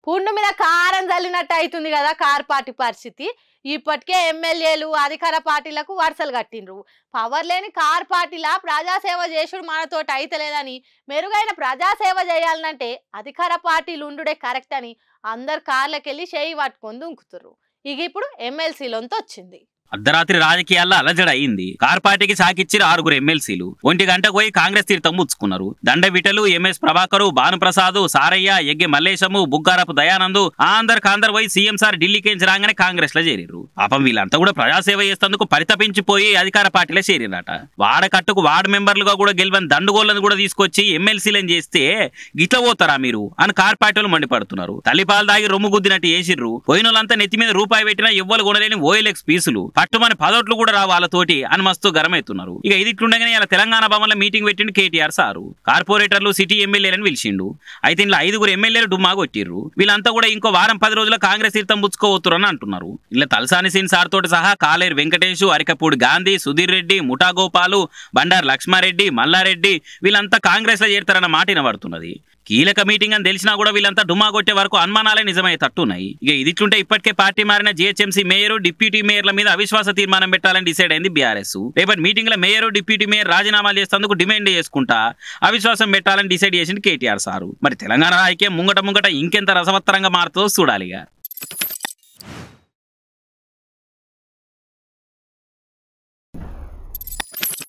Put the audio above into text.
పుండు మీద కారం చల్లినట్టు అవుతుంది కదా కార్ పార్టీ పరిస్థితి ఇప్పటికే ఎమ్మెల్యేలు అధికార పార్టీలకు వరుసలు కట్టిండ్రు పవర్ లేని కార్ పార్టీలా ప్రజాసేవ చేసుడు మనతోటి అయితలేదని మెరుగైన ప్రజాసేవ చేయాలనంటే అధికార పార్టీలు ఉండుడే కరెక్ట్ అని అందరు కార్లకెళ్ళి చేయి పట్టుకొని దుంకుతుర్రు ఇక ఇప్పుడు ఎమ్మెల్సీలొంత వచ్చింది అర్ధరాత్రి రాజకీయాల్లో అలజడ అయింది కార్ పార్టీకి సాకిచ్చిన ఆరుగురు ఎమ్మెల్సీలు ఒంటి గంటకు పోయి కాంగ్రెస్ తీర్థం ముచ్చుకున్నారు దండ విటలు ఎంఎస్ ప్రభాకరు భానుప్రసాద్ సారయ్య ఎగ్గె మల్లేశము బుగ్గారపు దయానందు ఆందర్ కాందర్ పోయి సీఎం సార్ ఢిల్లీకి రాగానే కాంగ్రెస్ లో చేరిర్రు పాపం వీళ్ళంతా కూడా ప్రజాసేవ చేసేందుకు పరితపించిపోయి అధికార పార్టీలో చేరిరట వాడ కట్టుకు వార్డు మెంబర్లుగా కూడా గెలివని దండుగోళ్లను కూడా తీసుకొచ్చి ఎమ్మెల్సీలను చేస్తే గిట్ల పోతారా మీరు అని కార్ పార్టీలు మండిపడుతున్నారు తల్లిపాలు దాగి రొమ్ము గుద్దినట్టు చేసిర్రు పోయిన వాళ్ళంతా నెత్తి మీద రూపాయి పెట్టినా ఎవ్వరు కొనలేని ఓఎల్ఎక్స్ పీసులు పట్టుమని పదోట్లు కూడా రా వాళ్ళతోటి అని మస్తు గరమవుతున్నారు ఇక ఇది ఇట్లుండగానే ఇలా తెలంగాణ భవన్లో మీటింగ్ పెట్టిండు కేటీఆర్ సారు కార్పొరేటర్లు సిటీ ఎమ్మెల్యేలను పిలిచిండు అయితే ఇంట్లో ఐదుగురు ఎమ్మెల్యేలు డుమ్మా కొట్టిర్రు వీళ్ళంతా కూడా ఇంకో వారం పది రోజుల్లో కాంగ్రెస్ తీర్థం పుచ్చుకోవతురని అంటున్నారు ఇలా తలసాని సీన్ సార్ తోటి సహా కాలేరు వెంకటేష్ అరికపూడి గాంధీ సుధీర్ రెడ్డి ముఠా గోపాలు బండారు లక్ష్మారెడ్డి మల్లారెడ్డి వీళ్ళంతా కాంగ్రెస్ లో చేరుతారన్న మాట వినబడుతున్నది కీలక మీటింగ్ అని తెలిసినా కూడా వీళ్ళంతా డుమ్మా కొట్టే వరకు అనుమానాలే నిజమయ్యేటట్టున్నాయి ఇక ఇదిట్లుంటే ఇప్పటికే పార్టీ మారిన జీహెచ్ఎంసీ మేయర్ డిప్యూటీ మేయర్ల మీద అవిశ్వాస తీర్మానం పెట్టాలని డిసైడ్ అయింది బీఆర్ఎస్ రేపటి మీటింగ్ లో మేయర్ డిప్యూటీ మేయర్ రాజీనామాలు చేసేందుకు డిమాండ్ చేసుకుంటా అవిశ్వాసం పెట్టాలని డిసైడ్ చేసింది కేటీఆర్ సారు మరి తెలంగాణ రాజకీయం ముంగట ముంగట ఇంకెంత రసవత్తరంగా మారుతుందో చూడాలిగా